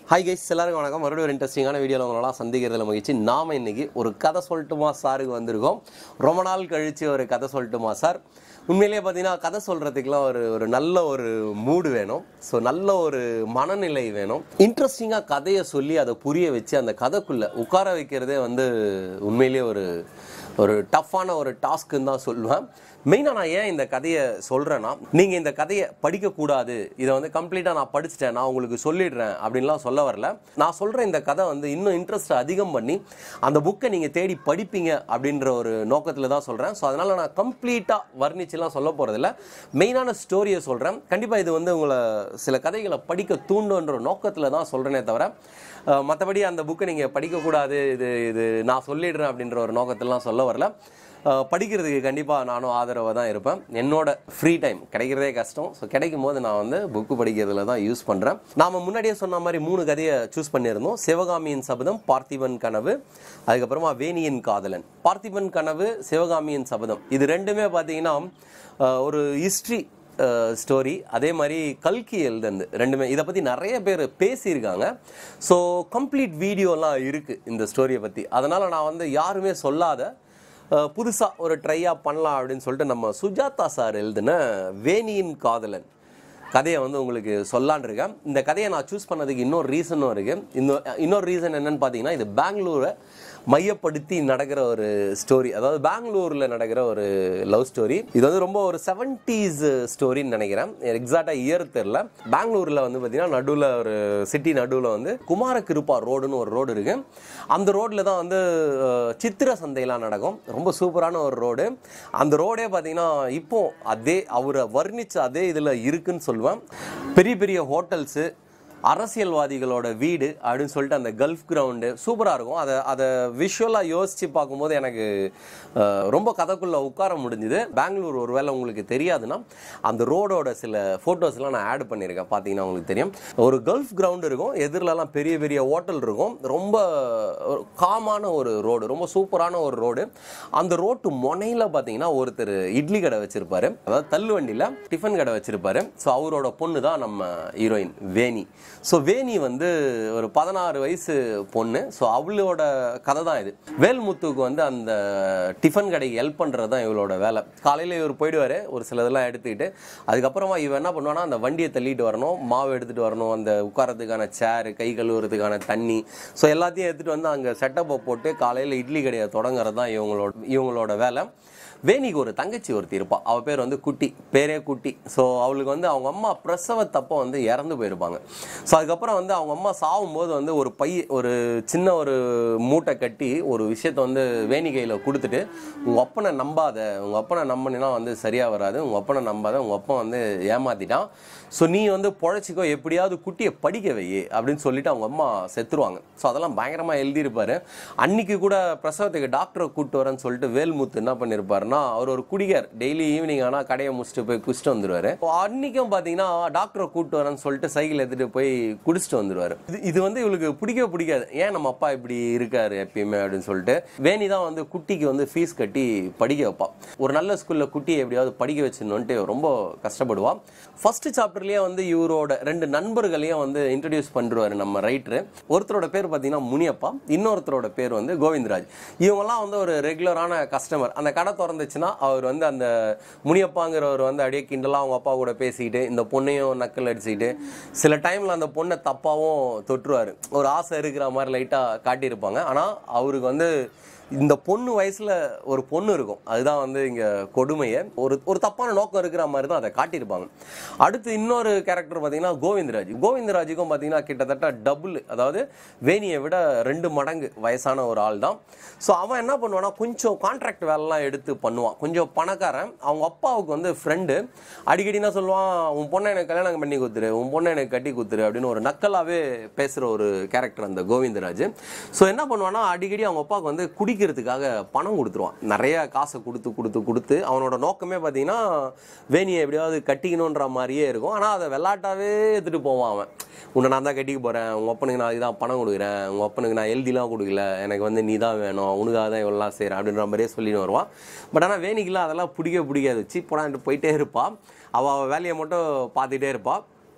hi guys எல்லாருக்கும் வணக்கம் மறுபடியும் ஒரு இன்ட்ரெஸ்டிங்கான வீடியோவில் உங்களெல்லாம் சந்திக்கிறதுல மகிழ்ச்சி நாம இன்னைக்கு ஒரு கதை சொல்லட்டுமா சாருக்கு வந்திருக்கோம் ரொம்ப நாள் கழிச்சு ஒரு கதை சொல்லட்டுமா சார் உண்மையிலேயே பார்த்தீங்கன்னா கதை சொல்கிறதுக்குலாம் ஒரு ஒரு நல்ல ஒரு மூடு வேணும் ஸோ நல்ல ஒரு மனநிலை வேணும் இன்ட்ரெஸ்டிங்காக கதையை சொல்லி அதை புரிய வச்சு அந்த கதைக்குள்ளே உட்கார வைக்கிறதே வந்து உண்மையிலேயே ஒரு ஒரு டஃப்பான ஒரு டாஸ்க்குன்னு தான் சொல்லுவேன் மெயினாக நான் ஏன் இந்த கதையை சொல்கிறேன்னா நீங்கள் இந்த கதையை படிக்கக்கூடாது இதை வந்து கம்ப்ளீட்டாக நான் படிச்சிட்டேன் நான் உங்களுக்கு சொல்லிடுறேன் அப்படின்லாம் சொல்ல வரல நான் சொல்கிற இந்த கதை வந்து இன்னும் இன்ட்ரெஸ்ட்டை அதிகம் பண்ணி அந்த புக்கை நீங்கள் தேடி படிப்பீங்க அப்படின்ற ஒரு நோக்கத்தில் தான் சொல்கிறேன் ஸோ அதனால் நான் கம்ப்ளீட்டாக வர்ணிச்சுலாம் சொல்ல போகிறதில்ல மெயினான ஸ்டோரியை சொல்கிறேன் கண்டிப்பாக இது வந்து உங்களை சில கதைகளை படிக்க தூண்டுன்ற நோக்கத்தில் தான் சொல்கிறேனே தவிர மற்றபடி அந்த புக்கை நீங்கள் படிக்கக்கூடாது இது இது நான் சொல்லிடுறேன் அப்படின்ற ஒரு நோக்கத்திலாம் சொல்ல வரல அஹ் படிக்கிறதுக்கு கண்டிப்பாக நானும் ஆதரவாக தான் இருப்பேன் என்னோட ஃப்ரீ டைம் கிடைக்கிறதே கஷ்டம் ஸோ கிடைக்கும் போது நான் வந்து புக்கு படிக்கிறதுல தான் யூஸ் பண்ணுறேன் நாம் முன்னாடியே சொன்ன மாதிரி மூணு கதையை சூஸ் பண்ணியிருந்தோம் சிவகாமியின் சபதம் பார்த்திபன் கனவு அதுக்கப்புறமா வேணியின் காதலன் பார்த்திபன் கனவு சிவகாமியின் சபதம் இது ரெண்டுமே பார்த்தீங்கன்னா அஹ் ஒரு ஹிஸ்ட்ரி ஸ்டோரி அதே மாதிரி கல்கி எழுதுந்து ரெண்டுமே இதை பற்றி நிறைய பேர் பேசியிருக்காங்க ஸோ கம்ப்ளீட் வீடியோலாம் இருக்குது இந்த ஸ்டோரியை பற்றி அதனால் நான் வந்து யாருமே சொல்லாத புதுசாக ஒரு ட்ரையாக பண்ணலாம் அப்படின்னு சொல்லிட்டு நம்ம சுஜாதா சார் எழுதின வேணியின் காதலன் கதையை வந்து உங்களுக்கு சொல்லான் இருக்கேன் இந்த கதையை நான் சூஸ் பண்ணதுக்கு இன்னொரு ரீசனும் இருக்குது இன்னொரு இன்னொரு ரீசன் என்னன்னு பார்த்தீங்கன்னா இது பெங்களூரை மையப்படுத்தி நடக்கிற ஒரு ஸ்டோரி அதாவது பெங்களூரில் நடக்கிற ஒரு லவ் ஸ்டோரி இது வந்து ரொம்ப ஒரு செவன்டீஸ் ஸ்டோரின்னு நினைக்கிறேன் எக்ஸாக்டாக இயர் தெரில பெங்களூரில் வந்து பார்த்தீங்கன்னா நடுவில் ஒரு சிட்டி நடுவில் வந்து குமார கிருப்பா ரோடுன்னு ஒரு ரோடு இருக்கு அந்த ரோட்டில் தான் வந்து அஹ், சித்திர சந்தையெல்லாம் நடக்கும் ரொம்ப சூப்பரான ஒரு ரோடு அந்த ரோடே பார்த்தீங்கன்னா இப்போ அதே அவரை வர்ணிச்ச அதே இதில் இருக்குன்னு சொல்லுவேன் பெரிய பெரிய ஹோட்டல்ஸு அரசியல்வாதிகளோட வீடு அப்படின்னு சொல்லிட்டு அந்த கல்ஃப் கிரவுண்டு சூப்பராக இருக்கும் அதை அதை விஷுவலாக யோசித்து பார்க்கும்போது எனக்கு அஹ், ரொம்ப கதைக்குள்ளே உட்கார முடிஞ்சுது பெங்களூர் ஒருவேளை உங்களுக்கு தெரியாதுன்னா அந்த ரோடோட சில ஃபோட்டோஸ்லாம் நான் ஆட் பண்ணியிருக்கேன் பார்த்தீங்கன்னா உங்களுக்கு தெரியும் ஒரு கல்ஃப் கிரவுண்டு இருக்கும் எதிரிலலாம் பெரிய பெரிய ஹோட்டல் இருக்கும் ரொம்ப ஒரு காமான ஒரு ரோடு ரொம்ப சூப்பரான ஒரு ரோடு அந்த ரோட்டு முனையில் பார்த்தீங்கன்னா ஒருத்தர் இட்லி கடை வச்சிருப்பாரு அதாவது தள்ளு வண்டியில் டிஃபன் கடை வச்சிருப்பாரு ஸோ அவரோட பொண்ணு தான் நம்ம ஹீரோயின் வேணி ஸோ வேணி வந்து ஒரு பதினாறு வயசு பொண்ணு ஸோ அவளோட கதை தான் இது வேல்முத்துக்கு வந்து அந்த டிஃபன் கடைக்கு ஹெல்ப் பண்ணுறது தான் இவளோட வேலை காலையில் இவர் போயிடுவார் ஒரு சில இதெல்லாம் எடுத்துக்கிட்டு அதுக்கப்புறமா இவன் என்ன பண்ணுவானா அந்த வண்டியை தள்ளிட்டு வரணும் மாவு எடுத்துகிட்டு வரணும் அந்த உட்காரத்துக்கான சேரு கை கழுவுறதுக்கான தண்ணி ஸோ எல்லாத்தையும் எடுத்துகிட்டு வந்து அங்கே செட்டப்பை போட்டு காலையில் இட்லி கடையை தொடங்குறது தான் இவங்களோட இவங்களோட வேலை வேணிக்கு ஒரு தங்கச்சி ஒருத்தி இருப்பா அவ பேர் வந்து குட்டி பேரே குட்டி ஸோ அவளுக்கு வந்து அவங்க அம்மா பிரசவத்தப்போ வந்து இறந்து போயிருப்பாங்க ஸோ அதுக்கப்புறம் வந்து அவங்க அம்மா சாகும்போது வந்து ஒரு பை ஒரு சின்ன ஒரு மூட்டை கட்டி ஒரு விஷயத்த வந்து வேணி கையில் கொடுத்துட்டு உங்கள் அப்பனை நம்பாத உங்கள் அப்பனை நம்பினா வந்து சரியாக வராது உங்கள் அப்பனை நம்பாத உங்கள் அப்பன் வந்து ஏமாத்திட்டான் ஸோ நீ வந்து பொழைச்சிக்கோ எப்படியாவது குட்டியை படிக்க வை அப்படின்னு சொல்லிட்டு அவங்க அம்மா செத்துருவாங்க ஸோ அதெல்லாம் பயங்கரமாக எழுதியிருப்பாரு அன்னைக்கு கூட பிரசவத்துக்கு டாக்டரை கூப்பிட்டு வரேன்னு சொல்லிட்டு வேல்முத்து என்ன பண்ணியிருப்பாருன்னா அவர் ஒரு குடிகார் டெய்லி ஈவினிங் ஆனால் கடையை முடிச்சுட்டு போய் குடிச்சிட்டு வந்துருவாரு இப்போ அன்னைக்கும் பார்த்தீங்கன்னா டாக்டரை கூப்பிட்டு வரேன்னு சொல்லிட்டு சைக்கிள் எடுத்துட்டு போய் குடிச்சிட்டு வந்துருவாரு இது இது வந்து இவளுக்கு பிடிக்கவே பிடிக்காது ஏன் நம்ம அப்பா இப்படி இருக்காரு எப்பயுமே அப்படின்னு சொல்லிட்டு வேணி தான் வந்து குட்டிக்கு வந்து ஃபீஸ் கட்டி படிக்க வைப்பா ஒரு நல்ல ஸ்கூல்ல குட்டியை எப்படியாவது படிக்க வச்சிடணுன்ட்டு ரொம்ப கஷ்டப்படுவா ஃபர்ஸ்ட் சாப்டர்லயே வந்து இவரோட ரெண்டு நண்பர்களையும் வந்து இன்ட்ரடியூஸ் பண்ணுவாரு நம்ம ரைட்டரு ஒருத்தரோட பேர் பார்த்தீங்கன்னா முனியப்பா இன்னொருத்தரோட பேர் வந்து கோவிந்தராஜ் இவங்கெல்லாம் வந்து ஒரு ரெகுலரான கஸ்டமர் அந்த கடை திறந்துச்சுன்னா அவர் வந்து அந்த முனியப்பாங்கிறவர் வந்து அப்படியே கிண்டலாக அவங்க அப்பா கூட பேசிக்கிட்டு இந்த பொண்ணையும் நக்கல் அடிச்சுக்கிட்டு சில டைமில் அந்த பொண்ணை தப்பாவும் தொற்றுவார் ஒரு ஆசை இருக்கிற மாதிரி லைட்டாக காட்டியிருப்பாங்க ஆனால் அவருக்கு வந்து இந்த பொண்ணு வயசுல ஒரு பொண்ணு இருக்கும் அதுதான் வந்து இங்க கொடுமையை ஒரு ஒரு தப்பான நோக்கம் இருக்கிற மாதிரி தான் அதை காட்டியிருப்பாங்க அடுத்து இன்னொரு கேரக்டர் பார்த்தீங்கன்னா கோவிந்தராஜ் கோவிந்தராஜுக்கும் பார்த்தீங்கன்னா கிட்டத்தட்ட டபுள் அதாவது வேணியை விட ரெண்டு மடங்கு வயசான ஒரு ஆள் தான் ஸோ அவன் என்ன பண்ணுவான்னா கொஞ்சம் கான்ட்ராக்ட் வேலைலாம் எடுத்து பண்ணுவான் கொஞ்சம் பணக்காரன் அவங்க அப்பாவுக்கு வந்து ஃப்ரெண்டு அடிக்கடி என்ன சொல்லுவான் உன் பொண்ணை எனக்கு கல்யாணம் பண்ணி கொடுத்துரு உன் பொண்ணை எனக்கு கட்டி கொடுத்துரு அப்படின்னு ஒரு நக்கலாவே பேசுகிற ஒரு கேரக்டர் அந்த கோவிந்தராஜ் ஸோ என்ன பண்ணுவான்னா அடிக்கடி அவங்க அப்பாவுக்கு வந்து குடிக்கிறதுக்காக பணம் கொடுத்துருவான் நிறைய காசை கொடுத்து கொடுத்து கொடுத்து அவனோட நோக்கமே பார்த்தீங்கன்னா வேணியை எப்படியாவது கட்டிக்கணுன்ற மாதிரியே இருக்கும் ஆனால் அதை வெள்ளாட்டாவே எடுத்துகிட்டு போவான் அவன் உன்னை நான் தான் கட்டிக்க போகிறேன் உங்கள் அப்பனுக்கு நான் இதுதான் பணம் கொடுக்குறேன் உங்கள் அப்பனுக்கு நான் எழுதிலாம் கொடுக்கல எனக்கு வந்து நீ தான் வேணும் உனக்காக தான் இவ்வளோலாம் செய்கிறேன் அப்படின்ற மாதிரியே சொல்லிட்டு வருவான் பட் ஆனால் வேணிக்கெலாம் அதெல்லாம் பிடிக்க பிடிக்காது சீ போடான்ட்டு போயிட்டே இருப்பான் அவள் அவள் வேலையை மட்டும் பார்த்துட்டே இருப்பாள்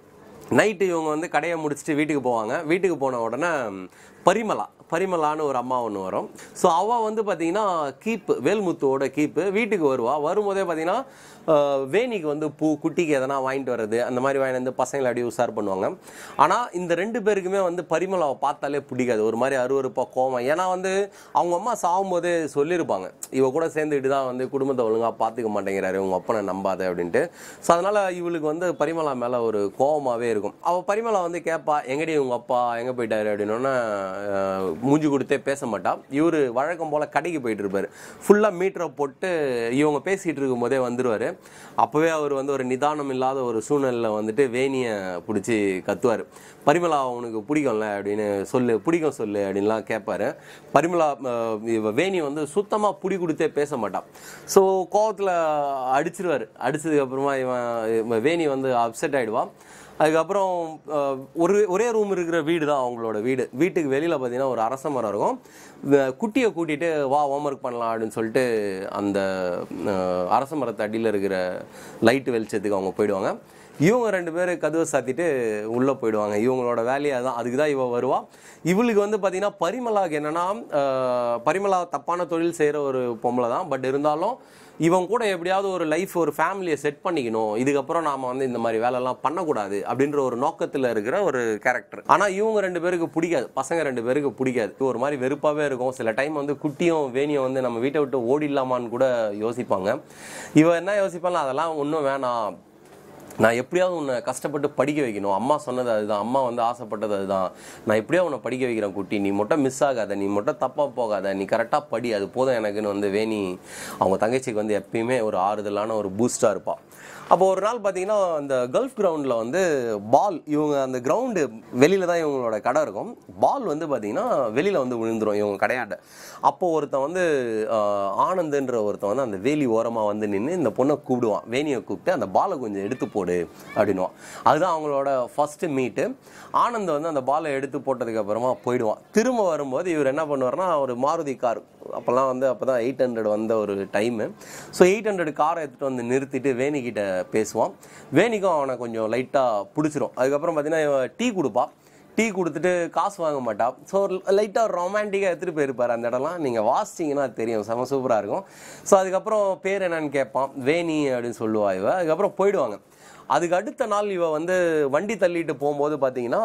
நைட்டு இவங்க வந்து கடையை முடிச்சுட்டு வீட்டுக்கு போவாங்க வீட்டுக்கு போன உடனே பரிமலா பரிமலான்னு ஒரு அம்மா ஒன்று வரும் ஸோ அவள் வந்து பார்த்தீங்கன்னா கீப்பு வேல்முத்துவோட கீப்பு வீட்டுக்கு வருவா வரும்போதே பார்த்தீங்கன்னா ஆஹ், வேணிக்கு வந்து பூ குட்டிக்கு எதனா வாங்கிட்டு வர்றது அந்த மாதிரி வாங்கிட்டு வந்து பசங்களை அப்படியே உஷார் பண்ணுவாங்க ஆனால் இந்த ரெண்டு பேருக்குமே வந்து பரிமலாவை பார்த்தாலே பிடிக்காது ஒரு மாதிரி அருவருப்பாக கோவம் ஏன்னா வந்து அவங்க அம்மா சாகும்போதே சொல்லியிருப்பாங்க இவ கூட சேர்ந்துக்கிட்டு தான் வந்து குடும்பத்தை ஒழுங்காக பார்த்துக்க மாட்டேங்கிறாரு உங்கள் அப்பனை நம்பாத அப்படின்ட்டு ஸோ அதனால் இவளுக்கு வந்து பரிமலா மேலே ஒரு கோவமாகவே இருக்கும் அவள் பரிமலா வந்து கேட்பா எங்கடி உங்கள் அப்பா எங்கே போயிட்டாரு அப்படின்னோடனே மூஞ்சி கொடுத்தே பேச மாட்டா இவர் வழக்கம் போல் கடைக்கு போயிட்டு இருப்பாரு ஃபுல்லாக மீட்டரை போட்டு இவங்க பேசிகிட்டு இருக்கும்போதே வந்துருவார் அப்போவே அவர் வந்து ஒரு நிதானம் இல்லாத ஒரு சூழ்நிலையில் வந்துட்டு வேணியை பிடிச்சி கத்துவார் பரிமலா உனக்கு பிடிக்கும்ல அப்படின்னு சொல்லு பிடிக்கும் சொல்லு அப்படின்லாம் கேட்பாரு பரிமலா அஹ், இவ வேணி வந்து சுத்தமாக புடி கொடுத்தே பேச மாட்டான் ஸோ கோவத்தில் அடிச்சிருவார் அடிச்சதுக்கப்புறமா இவன் இவன் வேணி வந்து அப்செட் ஆகிடுவான் அதுக்கப்புறம் அஹ், ஒரு ஒரே ரூம் இருக்கிற வீடு தான் அவங்களோட வீடு வீட்டுக்கு வெளியில் பார்த்தீங்கன்னா ஒரு அரச மரம் இருக்கும் இந்த குட்டியை கூட்டிகிட்டு வா ஹோம்ஒர்க் பண்ணலாம் அப்படின்னு சொல்லிட்டு அந்த அஹ், அரச மரத்து அடியில் இருக்கிற லைட்டு வெளிச்சத்துக்கு அவங்க போயிடுவாங்க இவங்க ரெண்டு பேர் கதவை சாத்திட்டு உள்ளே போயிடுவாங்க இவங்களோட வேலையாக தான் அதுக்கு தான் இவ வருவா இவளுக்கு வந்து பார்த்தீங்கன்னா பரிமலாக்கு என்னன்னா அஹ், பரிமலா தப்பான தொழில் செய்கிற ஒரு பொம்பளை தான் பட் இருந்தாலும் இவன் கூட எப்படியாவது ஒரு லைஃப் ஒரு ஃபேமிலியை செட் பண்ணிக்கணும் இதுக்கப்புறம் நாம வந்து இந்த மாதிரி வேலைலாம் பண்ணக்கூடாது அப்படின்ற ஒரு நோக்கத்தில் இருக்கிற ஒரு கேரக்டர் ஆனால் இவங்க ரெண்டு பேருக்கு பிடிக்காது பசங்க ரெண்டு பேருக்கு பிடிக்காது ஒரு மாதிரி வெறுப்பாகவே இருக்கும் சில டைம் வந்து குட்டியும் வேணியும் வந்து நம்ம வீட்டை விட்டு ஓடிடலாமான்னு கூட யோசிப்பாங்க இவ என்ன யோசிப்பாலும் அதெல்லாம் ஒன்றும் வேணாம் நான் எப்படியாவது உன்னை கஷ்டப்பட்டு படிக்க வைக்கணும் அம்மா சொன்னது அதுதான் அம்மா வந்து ஆசைப்பட்டது அதுதான் நான் எப்படியாவது உன்னை படிக்க வைக்கிறேன் குட்டி நீ மட்டும் மிஸ் ஆகாத நீ மட்டும் தப்பாக போகாத நீ கரெக்டாக படி அது போதும் எனக்குன்னு வந்து வேணி அவங்க தங்கச்சிக்கு வந்து எப்பயுமே ஒரு ஆறுதலான ஒரு பூஸ்டாக இருப்பாள் அப்போ ஒரு நாள் பார்த்தீங்கன்னா அந்த கல்ஃப் கிரவுண்டில் வந்து பால் இவங்க அந்த கிரவுண்டு வெளியில தான் இவங்களோட கடை இருக்கும் பால் வந்து பார்த்தீங்கன்னா வெளியில் வந்து விழுந்துரும் இவங்க கடையாண்ட அப்போ ஒருத்தன் வந்து ஆஹ், ஆனந்துன்ற ஒருத்தன் வந்து அந்த வேலி ஓரமாக வந்து நின்று இந்த பொண்ணை கூப்பிடுவான் வேணியை கூப்பிட்டு அந்த பாலை கொஞ்சம் எடுத்து போடு அப்படின்னுவான் அதுதான் அவங்களோட ஃபஸ்ட்டு மீட்டு ஆனந்த் வந்து அந்த பாலை எடுத்து போட்டதுக்கு அப்புறமா போயிடுவான் திரும்ப வரும்போது இவர் என்ன பண்ணுவார்னா ஒரு மாருதி கார் அப்போல்லாம் வந்து அப்போ தான் எயிட் ஹண்ட்ரட் வந்த ஒரு டைமு ஸோ எயிட் ஹண்ட்ரட் காரை எடுத்துகிட்டு வந்து நிறுத்திட்டு வேணிக்கிட்ட பேசுவான் வேணிக்கும் அவனை கொஞ்சம் லைட்டாக பிடிச்சிரும் அதுக்கப்புறம் பார்த்தீங்கன்னா இவன் டீ கொடுப்பா டீ கொடுத்துட்டு காசு வாங்க மாட்டா ஸோ லைட்டாக ரொமான்டிக்காக எடுத்துகிட்டு போயிருப்பார் அந்த இடம்லாம் நீங்கள் வாசிச்சிங்கன்னா அது தெரியும் செம சூப்பராக இருக்கும் ஸோ அதுக்கப்புறம் பேர் என்னன்னு கேட்பான் வேணி அப்படின்னு சொல்லுவா இவ அதுக்கப்புறம் போயிடுவாங்க அதுக்கு அடுத்த நாள் இவ வந்து வண்டி தள்ளிட்டு போகும்போது பார்த்தீங்கன்னா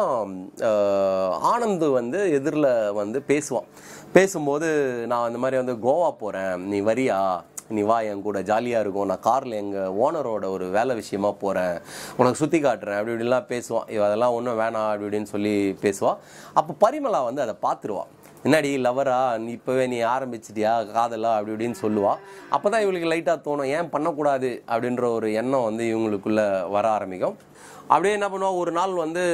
ஆஹ், ஆனந்த் வந்து எதிரில் வந்து பேசுவான் பேசும்போது நான் இந்த மாதிரி வந்து கோவா போகிறேன் நீ வரியா நீ வா என் கூட ஜாலியாக இருக்கும் நான் காரில் எங்கள் ஓனரோட ஒரு வேலை விஷயமா போகிறேன் உனக்கு சுற்றி காட்டுறேன் அப்படி இப்படிலாம் பேசுவான் இவ அதெல்லாம் ஒன்றும் வேணாம் அப்படி இப்படின்னு சொல்லி பேசுவாள் அப்போ பரிமளா வந்து அதை பார்த்துருவா என்னடி லவரா நீ இப்போவே நீ ஆரம்பிச்சிட்டியா காதலா அப்படி இப்படின்னு சொல்லுவா அப்போ தான் இவங்களுக்கு லைட்டாக தோணும் ஏன் பண்ணக்கூடாது அப்படின்ற ஒரு எண்ணம் வந்து இவங்களுக்குள்ள வர ஆரம்பிக்கும் அப்படியே என்ன பண்ணுவா ஒரு நாள் வந்து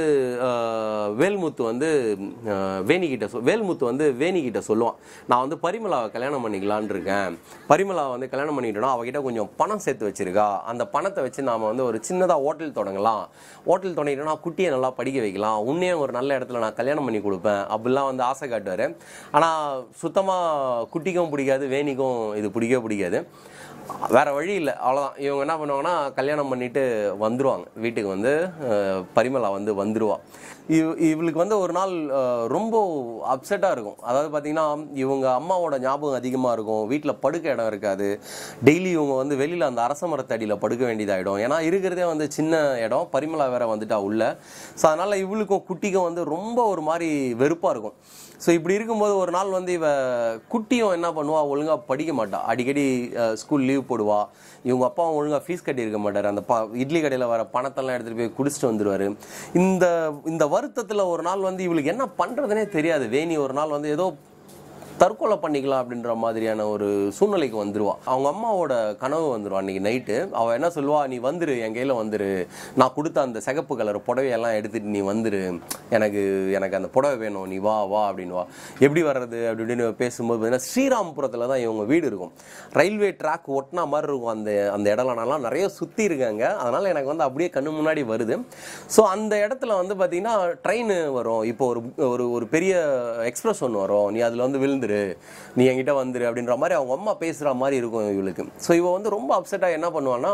ஆஹ், வேல்முத்து வந்து ஆஹ், வேணிக்கிட்ட சொல் வேல்முத்து வந்து வேணிக்கிட்ட சொல்லுவான் நான் வந்து பரிமளாவை கல்யாணம் பண்ணிக்கலான்னு இருக்கேன் பரிமளாவை வந்து கல்யாணம் பண்ணிக்கிட்டோன்னா அவகிட்ட கொஞ்சம் பணம் சேர்த்து வச்சிருக்கா அந்த பணத்தை வச்சு நாம வந்து ஒரு சின்னதாக ஹோட்டல் தொடங்கலாம் ஹோட்டல் தொடங்கிட்டோம்னா குட்டியை நல்லா படிக்க வைக்கலாம் உன்னையும் ஒரு நல்ல இடத்துல நான் கல்யாணம் பண்ணி கொடுப்பேன் அப்படிலாம் வந்து ஆசை காட்டுவார் ஆனால் சுத்தமாக குட்டிக்கும் பிடிக்காது வேணிக்கும் இது பிடிக்கவே பிடிக்காது வேற வழி இல்லை அவ்வளோதான் இவங்க என்ன பண்ணுவாங்கன்னா கல்யாணம் பண்ணிட்டு வந்துருவாங்க வீட்டுக்கு வந்து அஹ், பரிமளா வந்து வந்துருவா இவ் இவளுக்கு வந்து ஒரு நாள் அஹ், ரொம்ப அப்செட்டாக இருக்கும் அதாவது பார்த்தீங்கன்னா இவங்க அம்மாவோட ஞாபகம் அதிகமாக இருக்கும் வீட்டில் படுக்க இடம் இருக்காது டெய்லி இவங்க வந்து வெளியில் அந்த அரச மரத்தடியில் படுக்க வேண்டியதாயிடும் ஏன்னா இருக்கிறதே வந்து சின்ன இடம் பரிமளா வேற வந்துட்டா உள்ள ஸோ அதனால் இவளுக்கும் குட்டிக்கும் வந்து ரொம்ப ஒரு மாதிரி வெறுப்பாக இருக்கும் ஸோ இப்படி இருக்கும்போது ஒரு நாள் வந்து இவ குட்டியும் என்ன பண்ணுவா ஒழுங்காக படிக்க மாட்டா அடிக்கடி ஸ்கூல் லீவ் போடுவா இவங்க அப்பாவும் ஒழுங்காக ஃபீஸ் கட்டியிருக்க மாட்டார் அந்த ப இட்லி கடையில் வர பணத்தெல்லாம் எடுத்துகிட்டு போய் குடிச்சிட்டு வந்துருவாரு இந்த இந்த வருத்தத்தில் ஒரு நாள் வந்து இவளுக்கு என்ன பண்ணுறதுனே தெரியாது வேணி ஒரு நாள் வந்து ஏதோ தற்கொலை பண்ணிக்கலாம் அப்படின்ற மாதிரியான ஒரு சூழ்நிலைக்கு வந்துருவா அவங்க அம்மாவோட கனவு வந்துருவா அன்னைக்கு நைட்டு அவள் என்ன சொல்லுவா நீ வந்துரு என் கையில் வந்துரு நான் கொடுத்த அந்த சிகப்பு கலர் புடவையெல்லாம் எடுத்துட்டு நீ வந்துரு எனக்கு எனக்கு அந்த புடவை வேணும் நீ வா வா அப்படின்வா எப்படி வர்றது அப்படி இப்படின்னு பேசும்போது பார்த்தீங்கன்னா ஸ்ரீராம்புரத்தில் தான் இவங்க வீடு இருக்கும் ரயில்வே ட்ராக் ஒட்டினா மாதிரி இருக்கும் அந்த அந்த இடம்லாம் நிறைய சுற்றி இருக்காங்க அதனால் எனக்கு வந்து அப்படியே கண்ணு முன்னாடி வருது ஸோ அந்த இடத்துல வந்து பார்த்தீங்கன்னா ட்ரெயின் வரும் இப்போ ஒரு ஒரு ஒரு பெரிய எக்ஸ்பிரஸ் ஒன்று வரும் நீ அதில் வந்து விழுந்துரு வந்துரு நீ என்கிட்ட வந்துரு அப்படின்ற மாதிரி அவங்க அம்மா பேசுகிற மாதிரி இருக்கும் இவளுக்கு ஸோ இவ வந்து ரொம்ப அப்செட்டாக என்ன பண்ணுவான்னா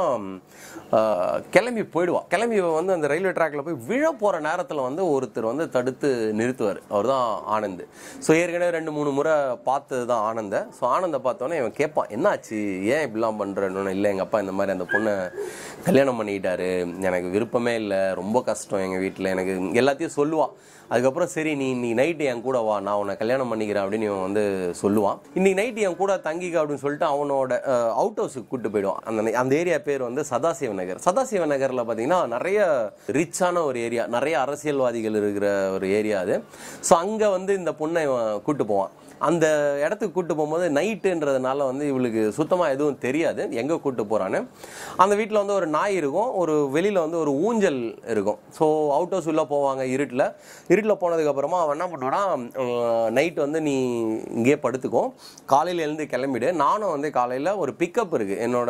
ஆஹ், கிளம்பி போயிடுவா கிளம்பி இவ வந்து அந்த ரயில்வே ட்ராக்ல போய் விழ போகிற நேரத்தில் வந்து ஒருத்தர் வந்து தடுத்து நிறுத்துவார் அவர் தான் ஆனந்த் ஸோ ஏற்கனவே ரெண்டு மூணு முறை பார்த்தது தான் ஆனந்த ஸோ ஆனந்தை பார்த்தோன்னே இவன் கேட்பான் என்னாச்சு ஏன் இப்படிலாம் பண்ணுறேன்னு இல்லை எங்கள் அப்பா இந்த மாதிரி அந்த பொண்ணை கல்யாணம் பண்ணிக்கிட்டாரு எனக்கு விருப்பமே இல்லை ரொம்ப கஷ்டம் எங்கள் வீட்டில் எனக்கு எல்லாத்தையும் சொல்லுவான் அதுக்கப்புறம் சரி நீ இன்னைக்கு நைட்டு என் கூட வா நான் உன்னை கல்யாணம் பண்ணிக்கிறேன் அப்படின்னு இவன் வந்து சொல்லுவான் இன்னைக்கு நைட்டு என் கூட தங்கிக்க அப்படின்னு சொல்லிட்டு அவனோட அவுட் ஹவுஸுக்கு கூட்டு போயிடுவான் அந்த அந்த ஏரியா பேர் வந்து சதாசிவ நகர் சதாசிவ நகரில் பார்த்தீங்கன்னா நிறைய ரிச்சான ஒரு ஏரியா நிறைய அரசியல்வாதிகள் இருக்கிற ஒரு ஏரியா அது ஸோ அங்கே வந்து இந்த பொண்ணை இவன் கூட்டு போவான் அந்த இடத்துக்கு கூட்டு போகும்போது நைட்டுன்றதுனால வந்து இவளுக்கு சுத்தமாக எதுவும் தெரியாது எங்கே கூட்டு போகிறான்னு அந்த வீட்டில் வந்து ஒரு நாய் இருக்கும் ஒரு வெளியில் வந்து ஒரு ஊஞ்சல் இருக்கும் ஸோ அவுட் ஹவுஸ் உள்ளே போவாங்க இருட்டில் இருட்டில் போனதுக்கப்புறமா அவன் என்ன பண்ணுவான் நைட் வந்து நீ இங்கேயே படுத்துக்கோ காலையில் எழுந்து கிளம்பிடு நானும் வந்து காலையில் ஒரு பிக்கப் இருக்குது என்னோட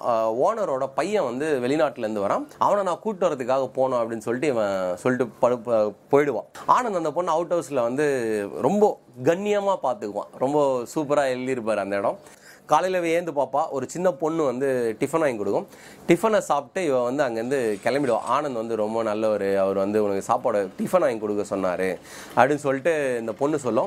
ஓனரோட பையன் வந்து வெளிநாட்டிலேருந்து வரான் அவனை நான் கூட்டு வரதுக்காக போனோம் அப்படின்னு சொல்லிட்டு இவன் சொல்லிட்டு படு ப- போயிடுவான் ஆனந்த் அந்த பொண்ணு அவுட் ஹவுஸில் வந்து ரொம்ப கண்ணியமாக பார்த்துக்குவான் ரொம்ப சூப்பராக எழுதியிருப்பார் அந்த இடம் காலையில் ஏந்து பாப்பா ஒரு சின்ன பொண்ணு வந்து டிஃபன் வாங்கி கொடுக்கும் டிஃபனை சாப்பிட்டு இவ வந்து அங்கேருந்து கிளம்பிடுவான் ஆனந்த் வந்து ரொம்ப நல்லவர் அவர் வந்து உனக்கு சாப்பாடு டிஃபன் வாங்கி கொடுக்க சொன்னார் அப்படின்னு சொல்லிட்டு இந்த பொண்ணு சொல்லும்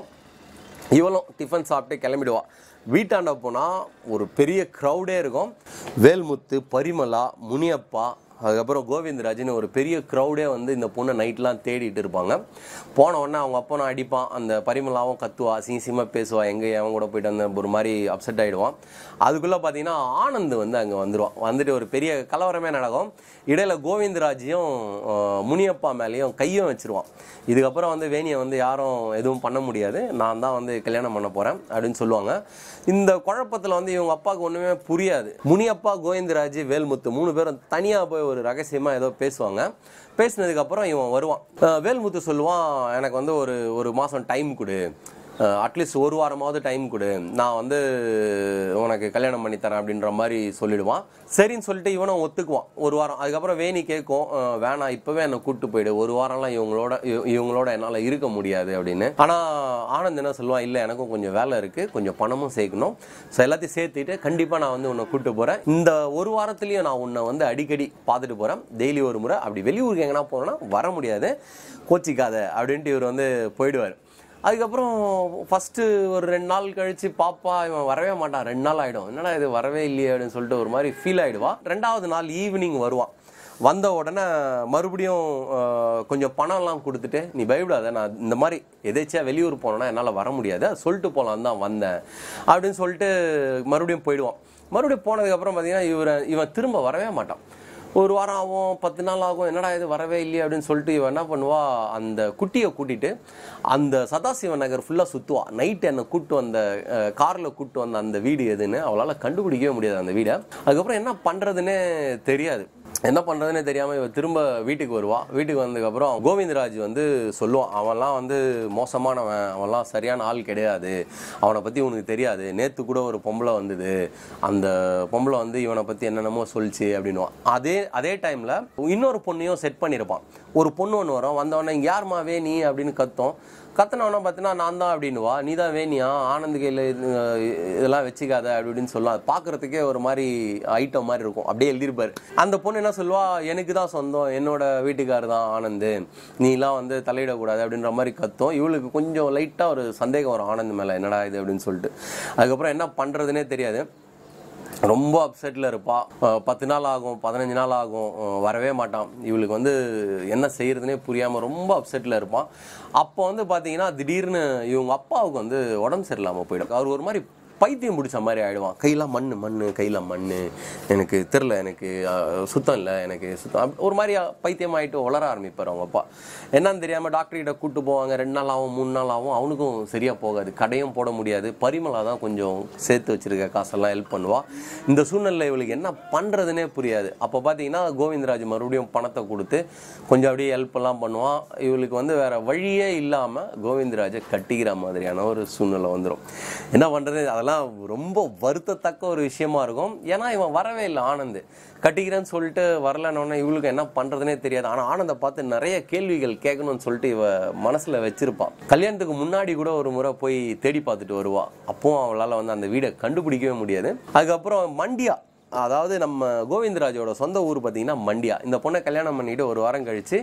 இவளும் டிஃபன் சாப்பிட்டு கிளம்பிடுவா வீட்டாண்ட போனால் ஒரு பெரிய க்ரௌடே இருக்கும் வேல்முத்து பரிமலா முனியப்பா அதுக்கப்புறம் கோவிந்தராஜ்னு ஒரு பெரிய க்ரௌடே வந்து இந்த பொண்ணை நைட்லாம் தேடிட்டு இருப்பாங்க போன உடனே அவங்க அப்பா நான் அடிப்பான் அந்த பரிமலாவும் கத்துவா அசிங்கசியமாக பேசுவா எங்கே அவன் கூட போயிட்டு அந்த ஒரு மாதிரி அப்செட் ஆகிடுவான் அதுக்குள்ளே பார்த்தீங்கன்னா ஆனந்த் வந்து அங்கே வந்துடுவான் வந்துட்டு ஒரு பெரிய கலவரமே நடக்கும் இடையில கோவிந்தராஜையும் அஹ், முனியப்பா மேலேயும் கையும் வச்சிருவான் இதுக்கப்புறம் வந்து வேணியை வந்து யாரும் எதுவும் பண்ண முடியாது நான் தான் வந்து கல்யாணம் பண்ண போகிறேன் அப்படின்னு சொல்லுவாங்க இந்த குழப்பத்தில் வந்து இவங்க அப்பாவுக்கு ஒன்றுமே புரியாது முனியப்பா கோவிந்தராஜ் வேல்முத்து மூணு பேரும் தனியாக போய் ஒரு ரகசியமாக ஏதோ பேசுவாங்க பேசினதுக்கப்புறம் இவன் வருவான் அஹ், வேல்முத்து சொல்லுவான் எனக்கு வந்து ஒரு ஒரு மாதம் டைம் கொடு அட்லீஸ்ட் ஒரு வாரமாவது டைம் கொடு நான் வந்து உனக்கு கல்யாணம் பண்ணி தரேன் அப்படின்ற மாதிரி சொல்லிடுவான் சரின்னு சொல்லிட்டு இவனும் ஒத்துக்குவான் ஒரு வாரம் அதுக்கப்புறம் வேணி கேட்கும் அஹ், வேணாம் இப்போவே என்னை கூட்டு போயிடு ஒரு வாரம்லாம் இவங்களோட இவ- இவங்களோட என்னால் இருக்க முடியாது அப்படின்னு ஆனால் ஆனந்த் என்ன சொல்லுவான் இல்லை எனக்கும் கொஞ்சம் வேலை இருக்குது கொஞ்சம் பணமும் சேர்க்கணும் ஸோ எல்லாத்தையும் சேர்த்துட்டு கண்டிப்பாக நான் வந்து உன்னை கூட்டு போகிறேன் இந்த ஒரு வாரத்துலேயும் நான் உன்னை வந்து அடிக்கடி பார்த்துட்டு போகிறேன் டெய்லி ஒரு முறை அப்படி வெளியூருக்கு எங்கன்னா போனேன்னா வர முடியாது கோச்சிக்காத அப்படின்ட்டு இவர் வந்து போயிடுவார் அதுக்கப்புறம் ஃபஸ்ட்டு ஒரு ரெண்டு நாள் கழித்து பாப்பா இவன் வரவே மாட்டான் ரெண்டு நாள் ஆகிடும் என்னடா இது வரவே இல்லையே அப்படின்னு சொல்லிட்டு ஒரு மாதிரி ஃபீல் ஆகிடுவா ரெண்டாவது நாள் ஈவினிங் வருவான் வந்த உடனே மறுபடியும் அஹ், கொஞ்சம் பணம்லாம் கொடுத்துட்டு நீ பயப்படாத நான் இந்த மாதிரி எதேச்சியா வெளியூர் போனேன்னா என்னால் வர முடியாது அது சொல்லிட்டு போகலான்னு தான் வந்தேன் அப்படின்னு சொல்லிட்டு மறுபடியும் போயிடுவான் மறுபடியும் போனதுக்கப்புறம் பார்த்தீங்கன்னா இவரை இவன் திரும்ப வரவே மாட்டான் ஒரு வாரம் ஆகும் பத்து நாள் ஆகும் என்னடா இது வரவே இல்லையே அப்படின்னு சொல்லிட்டு இவன் என்ன பண்ணுவா அந்த குட்டியை கூட்டிட்டு அந்த சதாசிவ நகர் ஃபுல்லாக சுற்றுவா நைட் என்னை கூட்டு வந்த காரில் கூட்டு வந்த அந்த வீடு எதுன்னு அவளால் கண்டுபிடிக்கவே முடியாது அந்த வீடை அதுக்கப்புறம் என்ன பண்ணுறதுன்னே தெரியாது என்ன பண்ணுறதுனே தெரியாமல் இவ திரும்ப வீட்டுக்கு வருவா வீட்டுக்கு வந்ததுக்கப்புறம் கோவிந்தராஜ் வந்து சொல்லுவான் அவன்லாம் வந்து மோசமானவன் அவன்லாம் சரியான ஆள் கிடையாது அவனை பற்றி உனக்கு தெரியாது நேற்று கூட ஒரு பொம்பளை வந்தது அந்த பொம்பளை வந்து இவனை பற்றி என்னென்னமோ சொல்லிச்சு அப்படின்னுவான் அதே அதே டைமில் இன்னொரு பொண்ணையும் செட் பண்ணியிருப்பான் ஒரு பொண்ணு ஒன்று வரும் வந்தவொடனே இங்கே யாரும்மா வேணி அப்படின்னு கத்தும் கத்தனவன பார்த்தீங்கன்னா நான் தான் அப்படின்னுவா நீ தான் வேணியா ஆனந்த் கையில் இதெல்லாம் வச்சுக்காத அப்படி இப்படின்னு சொல்லலாம் அது பார்க்கறதுக்கே ஒரு மாதிரி ஐட்டம் மாதிரி இருக்கும் அப்படியே எழுதியிருப்பாரு அந்த பொண்ணு என்ன சொல்லுவா எனக்கு தான் சொந்தம் என்னோட வீட்டுக்காரர் தான் ஆனந்த் நீலாம் வந்து தலையிடக்கூடாது அப்படின்ற மாதிரி கத்தும் இவளுக்கு கொஞ்சம் லைட்டாக ஒரு சந்தேகம் வரும் ஆனந்த் மேலே என்னடா இது அப்படின்னு சொல்லிட்டு அதுக்கப்புறம் என்ன பண்ணுறதுனே தெரியாது ரொம்ப அப்செட்டில் இருப்பா அஹ் பத்து நாள் ஆகும் பதினஞ்சு நாள் ஆகும் அஹ் வரவே மாட்டான் இவளுக்கு வந்து என்ன செய்யறதுனே புரியாமல் ரொம்ப அப்செட்டில் இருப்பான் அப்போ வந்து பார்த்தீங்கன்னா திடீர்னு இவங்க அப்பாவுக்கு வந்து உடம்பு சரியில்லாமல் போயிடும் அவர் ஒரு மாதிரி பைத்தியம் பிடிச்ச மாதிரி ஆயிடுவான் கையெல்லாம் மண் மண் கையில் மண் எனக்கு தெரில எனக்கு அஹ், சுத்தம் இல்லை எனக்கு சுத்தம் அப்படி ஒரு மாதிரி பைத்தியம் ஆகிட்டு உளர ஆரம்பிப்பார் அவங்க அப்பா என்னன்னு தெரியாமல் டாக்டர்கிட்ட கூட்டு போவாங்க ரெண்டு நாள் ஆகும் மூணு நாள் ஆகும் அவனுக்கும் சரியாக போகாது கடையும் போட முடியாது பரிமளா தான் கொஞ்சம் சேர்த்து வச்சிருக்க காசெல்லாம் ஹெல்ப் பண்ணுவா இந்த சூழ்நிலை இவளுக்கு என்ன பண்ணுறதுனே புரியாது அப்போ பார்த்தீங்கன்னா கோவிந்தராஜ் மறுபடியும் பணத்தை கொடுத்து கொஞ்சம் அப்படியே ஹெல்ப் எல்லாம் பண்ணுவான் இவளுக்கு வந்து வேற வழியே இல்லாமல் கோவிந்தராஜை கட்டிக்கிற மாதிரியான ஒரு சூழ்நிலை வந்துடும் என்ன பண்ணுறது அதெல்லாம் அதெல்லாம் ரொம்ப வருத்தத்தக்க ஒரு விஷயமா இருக்கும் ஏன்னா இவன் வரவே இல்லை ஆனந்த் கட்டிக்கிறேன்னு சொல்லிட்டு வரலன்னொன்னே இவளுக்கு என்ன பண்றதுனே தெரியாது ஆனா ஆனந்தை பார்த்து நிறைய கேள்விகள் கேட்கணும்னு சொல்லிட்டு இவ மனசுல வச்சிருப்பான் கல்யாணத்துக்கு முன்னாடி கூட ஒரு முறை போய் தேடி பார்த்துட்டு வருவா அப்பவும் அவளால வந்து அந்த வீடை கண்டுபிடிக்கவே முடியாது அதுக்கப்புறம் மண்டியா அதாவது நம்ம கோவிந்தராஜோட சொந்த ஊர் பார்த்தீங்கன்னா மண்டியா இந்த பொண்ணை கல்யாணம் பண்ணிட்டு ஒரு வாரம் கழிச்சு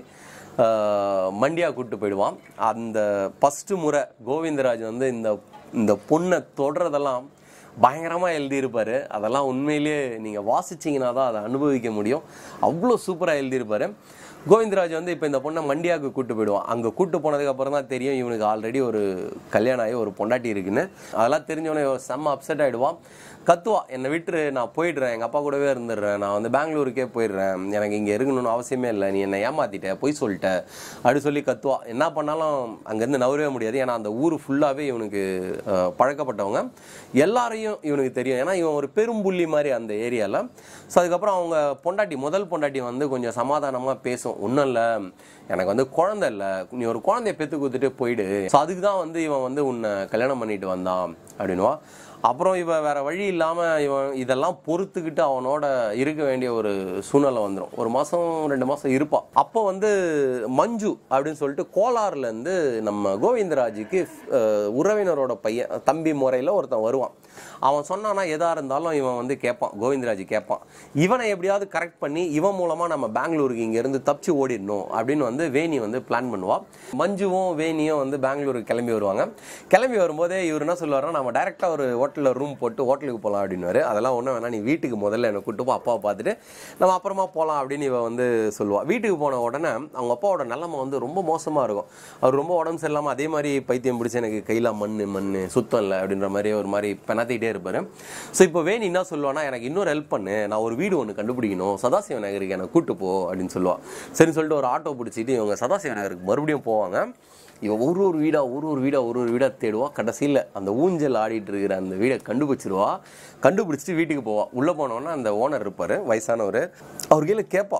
ஆஹ், மண்டியா கூப்பிட்டு போயிடுவான் அந்த ஃபஸ்ட்டு முறை கோவிந்தராஜ் வந்து இந்த இந்த பொண்ணை தொடுறதெல்லாம் பயங்கரமாக எழுதியிருப்பாரு அதெல்லாம் உண்மையிலேயே நீங்கள் வாசிச்சீங்கன்னா தான் அதை அனுபவிக்க முடியும் அவ்வளோ சூப்பராக எழுதியிருப்பாரு கோவிந்தராஜ் வந்து இப்போ இந்த பொண்ணை மண்டியாவுக்கு கூட்டு போயிடுவான் அங்கே கூட்டு போனதுக்கு அப்புறம் தான் தெரியும் இவனுக்கு ஆல்ரெடி ஒரு கல்யாணம் ஆகி ஒரு பொண்டாட்டி இருக்குன்னு அதெல்லாம் தெரிஞ்சவனே இவன் செம்ம அப்செட் ஆகிடுவான் கத்துவா என்னை விட்டுரு நான் போயிடுறேன் எங்கள் அப்பா கூடவே இருந்துடுறேன் நான் வந்து பெங்களூருக்கே போயிடுறேன் எனக்கு இங்கே இருக்கணும்னு அவசியமே இல்லை நீ என்னை ஏமாத்திட்ட பொய் சொல்லிட்ட அப்படி சொல்லி கத்துவா என்ன பண்ணாலும் அங்கேருந்து நவரவே முடியாது ஏன்னா அந்த ஊர் ஃபுல்லாகவே இவனுக்கு அஹ், பழக்கப்பட்டவங்க எல்லாரையும் இவனுக்கு தெரியும் ஏன்னா இவன் ஒரு பெரும்புள்ளி மாதிரி அந்த ஏரியாவில் ஸோ அதுக்கப்புறம் அவங்க பொண்டாட்டி முதல் பொண்டாட்டி வந்து கொஞ்சம் சமாதானமாக பேசும் ஒன்றும் இல்லை எனக்கு வந்து குழந்தை இல்லை நீ ஒரு குழந்தைய பெற்று கொடுத்துட்டு போயிடு ஸோ அதுக்கு தான் வந்து இவன் வந்து உன்னை கல்யாணம் பண்ணிட்டு வந்தான் அப்படின்னுவா அப்புறம் இவ வேற வழி இல்லாமல் இவன் இதெல்லாம் பொறுத்துக்கிட்டு அவனோட இருக்க வேண்டிய ஒரு சூழ்நிலை வந்துடும் ஒரு மாதம் ரெண்டு மாதம் இருப்பான் அப்போ வந்து மஞ்சு அப்படின்னு சொல்லிட்டு கோலார்லேருந்து நம்ம கோவிந்தராஜுக்கு அஹ், உறவினரோட பையன் தம்பி முறையில் ஒருத்தன் வருவான் அவன் சொன்னானா எதா இருந்தாலும் இவன் வந்து கேட்பான் கோவிந்தராஜ் கேட்பான் இவனை எப்படியாவது கரெக்ட் பண்ணி இவன் மூலமாக நம்ம பெங்களூருக்கு இங்கேருந்து தப்பிச்சு ஓடிடணும் அப்படின்னு வந்து வேணி வந்து பிளான் பண்ணுவா மஞ்சுவும் வேணியும் வந்து பெங்களூருக்கு கிளம்பி வருவாங்க கிளம்பி வரும்போதே இவர் என்ன சொல்லுவாருன்னா நம்ம டைரெக்டாக ஒரு ஹோட்டலில் ரூம் போட்டு ஹோட்டலுக்கு போகலாம் அப்படின்னுவாரு அதெல்லாம் ஒன்றும் வேணாம் நீ வீட்டுக்கு முதல்ல என்னை கூட்டு போ அப்பாவை பார்த்துட்டு நம்ம அப்புறமா போகலாம் அப்படின்னு இவ வந்து சொல்லுவா வீட்டுக்கு போன உடனே அவங்க அப்பாவோட நிலைமை வந்து ரொம்ப மோசமாக இருக்கும் அவர் ரொம்ப உடம்பு சரியில்லாமல் அதே மாதிரி பைத்தியம் பிடிச்சி எனக்கு கையில் மண் மண் சுத்தம் இல்லை அப்படின்ற மாதிரி ஒரு மாதிரி பெணாத்திக்கிட்டே இருப்பார் ஸோ இப்போ வேணி என்ன சொல்லுவானா எனக்கு இன்னொரு ஹெல்ப் பண்ணு நான் ஒரு வீடு ஒன்று கண்டுபிடிக்கணும் சதாசிவ நகருக்கு என்னை கூட்டு போ அப்படின்னு சொல்லுவா சரின்னு சொல்லிட்டு ஒரு ஆட்டோ பிடிச்சிட்டு இவங்க சதாசிவ நகருக்கு மறுபடியும் போவாங்க இவன் ஒரு ஒரு வீடா ஒரு ஒரு வீடா ஒரு ஒரு வீடா தேடுவா கடைசியில் அந்த ஊஞ்சல் ஆடிட்டு இருக்கிற அந்த வீடை கண்டுபிடிச்சிருவா கண்டுபிடிச்சிட்டு வீட்டுக்கு போவா உள்ளே போனோன்னா அந்த ஓனர் இருப்பார் வயசானவர் அவர் கீழே கேட்பா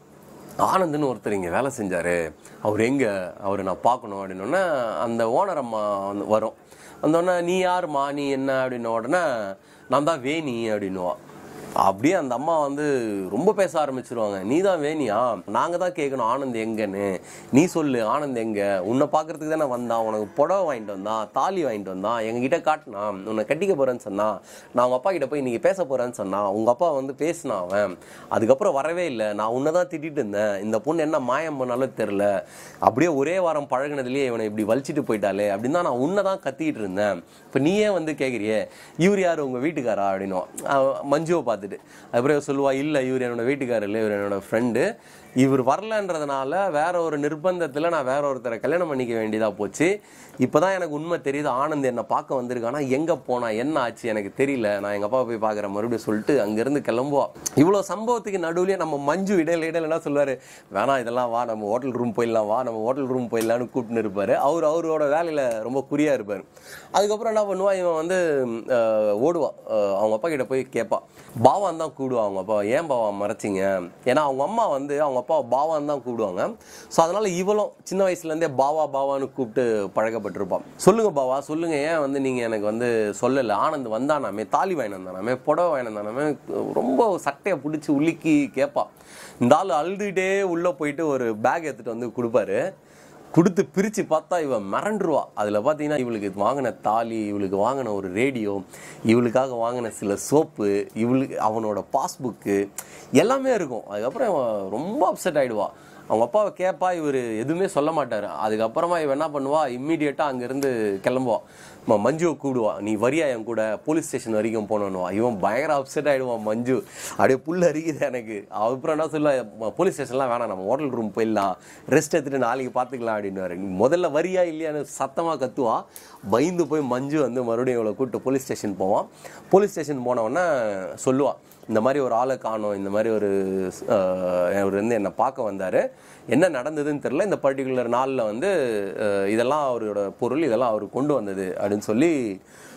ஆனந்த்னு ஒருத்தர் இங்கே வேலை செஞ்சார் அவர் எங்கே அவர் நான் பார்க்கணும் அப்படின்னோடனே அந்த ஓனர் அம்மா வந்து வரும் வந்தோடனே நீ யாரும்மா நீ என்ன அப்படின்ன உடனே நான் தான் வேணி அப்படின்னுவா அப்படியே அந்த அம்மா வந்து ரொம்ப பேச ஆரம்பிச்சிருவாங்க நீ தான் வேணியா நாங்கள் தான் கேட்கணும் ஆனந்த் எங்கன்னு நீ சொல்லு ஆனந்த் எங்க உன்னை பார்க்கறதுக்கு தானே வந்தான் உனக்கு புடவை வாங்கிட்டு வந்தான் தாலி வாங்கிட்டு வந்தான் எங்ககிட்ட காட்டினான் உன்னை கட்டிக்க போறேன்னு சொன்னான் நான் உங்க அப்பா கிட்ட போய் இன்னைக்கு பேச போறேன்னு சொன்னான் உங்க அப்பா வந்து பேசினான் அவன் அதுக்கப்புறம் வரவே இல்லை நான் உன்னை தான் திட்டிட்டு இருந்தேன் இந்த பொண்ணு என்ன மாயம் பண்ணாலும் தெரில அப்படியே ஒரே வாரம் பழகுனதுலயே இவனை இப்படி வலிச்சிட்டு போயிட்டாலே அப்படின்னு தான் நான் உன்னை தான் கத்திக்கிட்டு இருந்தேன் இப்போ நீயே வந்து கேட்குறியே இவர் யார் உங்க வீட்டுக்காரா அப்படின்னும் மஞ்சுவை பார்த்துட்டு அதுக்கப்புறம் இவ சொல்லுவா இல்லை இவர் என்னோட வீட்டுக்காரர் இல்லை இவர் என்னோட ஃப்ரெண்டு இவர் வரலன்றதுனால வேற ஒரு நிர்பந்தத்தில் நான் வேற ஒருத்தரை கல்யாணம் பண்ணிக்க வேண்டியதாக போச்சு இப்போதான் எனக்கு உண்மை தெரியுது ஆனந்த் என்னை பார்க்க வந்திருக்கானா எங்கே போனா என்ன ஆச்சு எனக்கு தெரியல நான் எங்கள் அப்பா போய் பார்க்குறேன் மறுபடியும் சொல்லிட்டு அங்கேருந்து கிளம்புவா இவ்வளோ சம்பவத்துக்கு நடுவுலயே நம்ம மஞ்சு இடையில இடையில என்ன சொல்லுவார் வேணாம் இதெல்லாம் வா நம்ம ஹோட்டல் ரூம் போயிடலாம் வா நம்ம ஹோட்டல் ரூம் போயிடலான்னு கூப்பிட்டு இருப்பாரு அவர் அவரோட வேலையில் ரொம்ப குறியா இருப்பார் அதுக்கப்புறம் என்ன பண்ணுவா இவன் வந்து அஹ், ஓடுவா அஹ், அவங்க அப்பா கிட்ட போய் கேட்பா பாவான் தான் கூடுவா அவங்க அப்பா ஏன் பாவா மறைச்சிங்க ஏன்னா அவங்க அம்மா வந்து அவங்க அப்பா பாவான் தான் கூப்பிடுவாங்க ஸோ அதனால இவளும் சின்ன வயசுலேருந்தே பாவா பாவான்னு கூப்பிட்டு பழக்கப்பட்டிருப்பான் சொல்லுங்க பாவா சொல்லுங்க ஏன் வந்து நீங்கள் எனக்கு வந்து சொல்லலை ஆனந்த் வந்தானாமே தாலி வாங்கி வந்தானாமே புடவை வாங்கி வந்தானாமே ரொம்ப சட்டையை பிடிச்சி உலுக்கி கேட்பா இந்த ஆள் அழுதுகிட்டே உள்ளே போயிட்டு ஒரு பேக் எடுத்துகிட்டு வந்து கொடுப்பாரு கொடுத்து பிரித்து பார்த்தா இவன் மிரண்டுருவா அதில் பார்த்தீங்கன்னா இவளுக்கு வாங்கின தாலி இவளுக்கு வாங்கின ஒரு ரேடியோ இவளுக்காக வாங்கின சில சோப்பு இவளுக்கு அவனோட பாஸ்புக்கு எல்லாமே இருக்கும் அதுக்கப்புறம் இவன் ரொம்ப அப்செட் ஆயிடுவா அவங்க அப்பாவை கேட்பா இவர் எதுவுமே சொல்ல மாட்டார் அதுக்கப்புறமா இவன் என்ன பண்ணுவா இம்மீடியட்டாக அங்கேருந்து கிளம்புவா ம- மஞ்சுவை கூடுவா நீ வரியா என் கூட போலீஸ் ஸ்டேஷன் வரைக்கும் போனோன்னுவா இவன் பயங்கர அப்செட் ஆகிடுவான் மஞ்சு அப்படியே புல் அரிக்குது எனக்கு அப்புறம் என்ன சொல்ல போலீஸ் ஸ்டேஷன்லாம் வேணாம் நம்ம ஹோட்டல் ரூம் போயிடலாம் ரெஸ்ட் எடுத்துட்டு நாளைக்கு பார்த்துக்கலாம் அப்படின்னு நீ முதல்ல வரியா இல்லையான்னு சத்தமாக கத்துவா பயந்து போய் மஞ்சு வந்து மறுபடியும் இவளை கூப்பிட்டு போலீஸ் ஸ்டேஷன் போவான் போலீஸ் ஸ்டேஷன் போனவொடனே சொல்லுவா இந்த மாதிரி ஒரு ஆளை காணோம் இந்த மாதிரி ஒரு அஹ், அவர் வந்து என்னை பார்க்க வந்தார் என்ன நடந்ததுன்னு தெரில இந்த பர்டிகுலர் நாளில் வந்து அஹ், இதெல்லாம் அவரோட பொருள் இதெல்லாம் அவர் கொண்டு வந்தது அப்படின்னு சொல்லி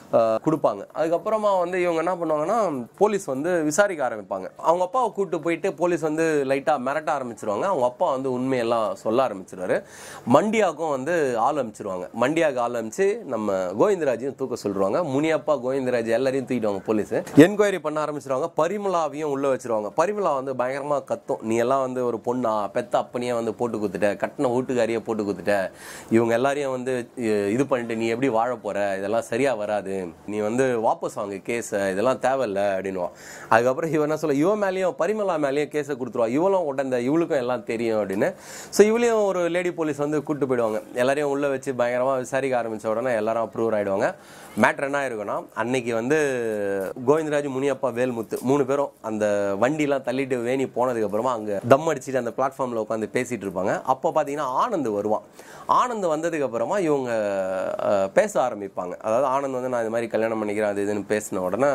அஹ், கொடுப்பாங்க அதுக்கப்புறமா வந்து இவங்க என்ன பண்ணுவாங்கன்னா போலீஸ் வந்து விசாரிக்க ஆரம்பிப்பாங்க அவங்க அப்பாவை கூட்டு போயிட்டு போலீஸ் வந்து லைட்டாக மிரட்ட ஆரம்பிச்சிருவாங்க அவங்க அப்பா வந்து உண்மையெல்லாம் சொல்ல ஆரம்பிச்சிருவாரு மண்டியாவுக்கும் வந்து ஆள் அமைச்சிருவாங்க மண்டியாவுக்கு ஆள் அமைச்சு நம்ம கோவிந்தராஜையும் தூக்க சொல்லிடுவாங்க முனியப்பா கோவிந்தராஜ் எல்லாரையும் தூக்கிடுவாங்க போலீஸ் என்கொயரி பண்ண ஆரம்பிச்சிருவாங்க பரிமளாவையும் உள்ள வச்சிருவாங்க பரிமளா வந்து பயங்கரமா கத்தும் நீ எல்லாம் வந்து ஒரு பொண்ணா பெத்த அப்பனையே வந்து போட்டு குத்துட்ட கட்டின வீட்டுக்காரியே போட்டு குத்துட்ட இவங்க எல்லாரையும் வந்து இ- இது பண்ணிட்டு நீ எப்படி வாழ போற இதெல்லாம் சரியா வராது நீ வந்து வாபஸ் வாங்கு கேஸ இதெல்லாம் தேவையில்ல அப்படின்னுவான் அதுக்கப்புறம் இவன் என்ன சொல்ல இவன் மேலேயும் பரிமளா மேலேயும் கேஸை கொடுத்துருவா இவளும் உடந்த இவளுக்கும் எல்லாம் தெரியும் அப்படின்னு ஸோ இவளையும் ஒரு லேடி போலீஸ் வந்து கூட்டு போயிடுவாங்க எல்லாரையும் உள்ள வச்சு பயங்கரமா விசாரிக்க ஆரம்பிச்ச உடனே எல்லாரும் அப்ரூவர் ஆயிடுவாங்க மேட்ரு என்ன ஆயிருக்குன்னா அன்னைக்கு வந்து கோவிந்தராஜ் முனியப்பா வேல்முத்து மூணு பேரும் அந்த வண்டிலாம் தள்ளிட்டு வேணி போனதுக்கு அப்புறமா அங்க தம் அடிச்சுட்டு அந்த பிளாட்ஃபார்ம்ல உட்காந்து பேசிட்டு இருப்பாங்க அப்போ பார்த்தீங்கன்னா ஆனந்த் வருவான் ஆனந்த் வந்ததுக்கு அப்புறமா இவங்க அஹ், பேச ஆரம்பிப்பாங்க அதாவது ஆனந்த் வந்து நான் இது மாதிரி கல்யாணம் பண்ணிக்கிறேன் அது இதுன்னு பேசின உடனே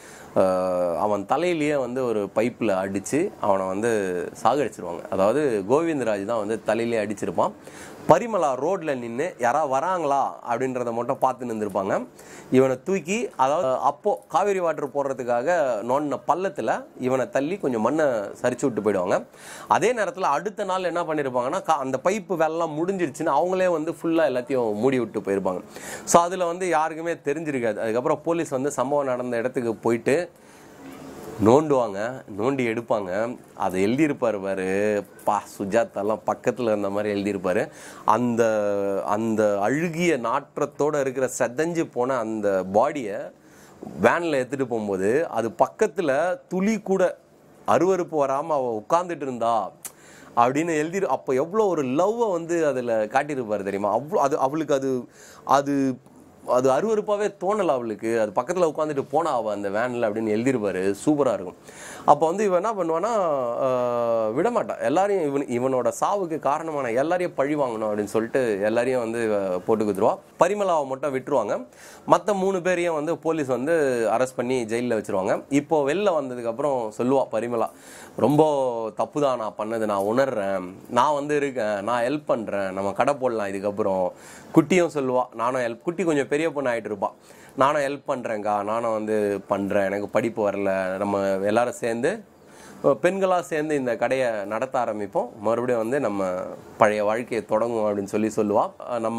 அஹ், அவன் தலையிலேயே வந்து ஒரு பைப்பில் அடித்து அவனை வந்து சாகடிச்சிருவாங்க அதாவது கோவிந்தராஜ் தான் வந்து தலையிலே அடிச்சிருப்பான் பரிமளா ரோட்ல நின்று யாரா வராங்களா அப்படின்றத மட்டும் பார்த்து நின்றுருப்பாங்க இவனை தூக்கி அதாவது அப்போ காவேரி வாட்டர் போடுறதுக்காக நோண்டின பள்ளத்தில் இவனை தள்ளி கொஞ்சம் மண்ணை சரிச்சு விட்டு போயிடுவாங்க அதே நேரத்தில் அடுத்த நாள் என்ன பண்ணியிருப்பாங்கன்னா கா- அந்த பைப்பு வேலைலாம் முடிஞ்சிருச்சுன்னு அவங்களே வந்து ஃபுல்லாக எல்லாத்தையும் மூடி விட்டு போயிருப்பாங்க ஸோ அதில் வந்து யாருக்குமே தெரிஞ்சிருக்காது அதுக்கப்புறம் போலீஸ் வந்து சம்பவம் நடந்த இடத்துக்கு போயிட்டு நோண்டுவாங்க நோண்டி எடுப்பாங்க அதை எழுதியிருப்பார் பாரு பா சுஜாதாலாம் பக்கத்தில் இருந்த மாதிரி எழுதியிருப்பாரு அந்த அந்த அழுகிய நாற்றத்தோட இருக்கிற செதஞ்சு போன அந்த பாடியை வேனில் எடுத்துகிட்டு போகும்போது அது பக்கத்தில் துளி கூட அருவருப்பு வராமல் அவள் உட்காந்துட்டு இருந்தா அப்படின்னு எழுதி அப்போ எவ்வளோ ஒரு லவ்வை வந்து அதில் காட்டியிருப்பார் தெரியுமா அவ்வளோ அது அவளுக்கு அது அது அது அருவருப்பாகவே தோணல அவளுக்கு அது பக்கத்தில் உட்காந்துட்டு போனா அவள் அந்த வேனில் அப்படின்னு எழுதியிருப்பாரு சூப்பராக இருக்கும் அப்போ வந்து இவன் என்ன பண்ணுவான்னா ஆஹ், விடமாட்டான் எல்லாரையும் இவன் இவனோட சாவுக்கு காரணமான எல்லாரையும் பழி வாங்கணும் அப்படின்னு சொல்லிட்டு எல்லாரையும் வந்து இவ போட்டு குத்துருவா பரிமளாவை மட்டும் விட்டுருவாங்க மற்ற மூணு பேரையும் வந்து போலீஸ் வந்து அரெஸ்ட் பண்ணி ஜெயிலில் வச்சிருவாங்க இப்போ வெளில வந்ததுக்கப்புறம் சொல்லுவா பரிமளா ரொம்ப தப்பு தான் நான் பண்ணது நான் உணர்றேன் நான் வந்து இருக்கேன் நான் ஹெல்ப் பண்ணுறேன் நம்ம கடை போடலாம் இதுக்கப்புறம் குட்டியும் சொல்லுவா நானும் ஹெல்ப் குட்டி கொஞ்சம் பெரிய பொண்ணு ஆகிட்டு இருப்பா நானும் ஹெல்ப் பண்ணுறேங்க்கா நானும் வந்து பண்ணுறேன் எனக்கு படிப்பு வரல நம்ம எல்லாரும் சேர்ந்து பெண்களாக சேர்ந்து இந்த கடையை நடத்த ஆரம்பிப்போம் மறுபடியும் வந்து நம்ம பழைய வாழ்க்கையை தொடங்கும் அப்படின்னு சொல்லி சொல்லுவா அஹ் நம்ம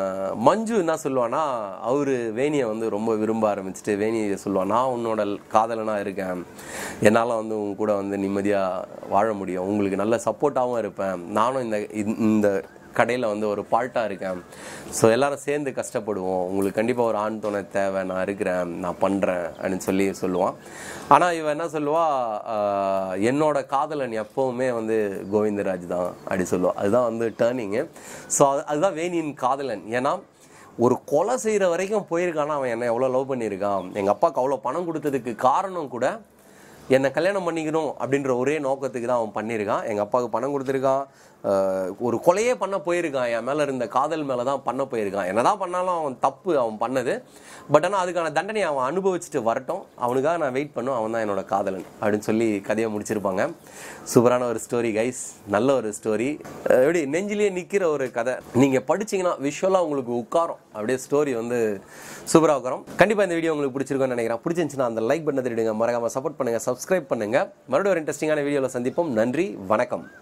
மஞ்சு என்ன சொல்லுவான்னா அவரு வேணியை வந்து ரொம்ப விரும்ப ஆரம்பிச்சுட்டு வேணியை சொல்லுவா நான் உன்னோட காதலனா இருக்கேன் என்னால் வந்து உங்க கூட வந்து நிம்மதியாக வாழ முடியும் உங்களுக்கு நல்ல சப்போர்ட்டாகவும் இருப்பேன் நானும் இந்த இந்த கடையில் வந்து ஒரு பால்ட்டாக இருக்கேன் ஸோ எல்லாரும் சேர்ந்து கஷ்டப்படுவோம் உங்களுக்கு கண்டிப்பாக ஒரு ஆண் துணை தேவை நான் இருக்கிறேன் நான் பண்ணுறேன் அப்படின்னு சொல்லி சொல்லுவான் ஆனால் இவன் என்ன சொல்லுவா ஆஹ், என்னோட காதலன் எப்பவுமே வந்து கோவிந்தராஜ் தான் அப்படி சொல்லுவா அதுதான் வந்து டேர்னிங்கு ஸோ அதுதான் வேணியின் காதலன் ஏன்னா ஒரு கொலை செய்கிற வரைக்கும் போயிருக்கானா அவன் என்னை எவ்வளோ லவ் பண்ணியிருக்கான் எங்கள் அப்பாவுக்கு அவ்வளோ பணம் கொடுத்ததுக்கு காரணம் கூட என்னை கல்யாணம் பண்ணிக்கணும் அப்படின்ற ஒரே நோக்கத்துக்கு தான் அவன் பண்ணியிருக்கான் எங்கள் அப்பாவுக்கு பணம் கொடுத்துருக்கான் ஆஹ் ஒரு கொலையே பண்ண போயிருக்கான் என் மேலே இருந்த காதல் மேலே தான் பண்ண போயிருக்கான் என்னதான் பண்ணாலும் அவன் தப்பு அவன் பண்ணது பட் ஆனால் அதுக்கான தண்டனையை அவன் அனுபவிச்சுட்டு வரட்டும் அவனுக்காக நான் வெயிட் பண்ணும் அவன் தான் என்னோட காதலன் அப்படின்னு சொல்லி கதையை முடிச்சிருப்பாங்க சூப்பரான ஒரு ஸ்டோரி கைஸ் நல்ல ஒரு ஸ்டோரி எப்படி நெஞ்சிலேயே நிற்கிற ஒரு கதை நீங்கள் படிச்சீங்கன்னா விஷுவலாக உங்களுக்கு உட்காரும் அப்படியே ஸ்டோரி வந்து சூப்பராக உட்காரும் கண்டிப்பாக இந்த வீடியோ உங்களுக்கு பிடிச்சிருக்கும்னு நினைக்கிறேன் பிடிச்சிருந்துச்சுன்னா அந்த லைக் பண்ண தெரிவிடுங்க மறக்காம சப்போர்ட் பண்ணுங்க சப்ஸ்கிரைப் பண்ணுங்க மறுபடியும் ஒரு இன்ட்ரெஸ்டிங்கான வீடியோவில் சந்திப்போம் நன்றி வணக்கம்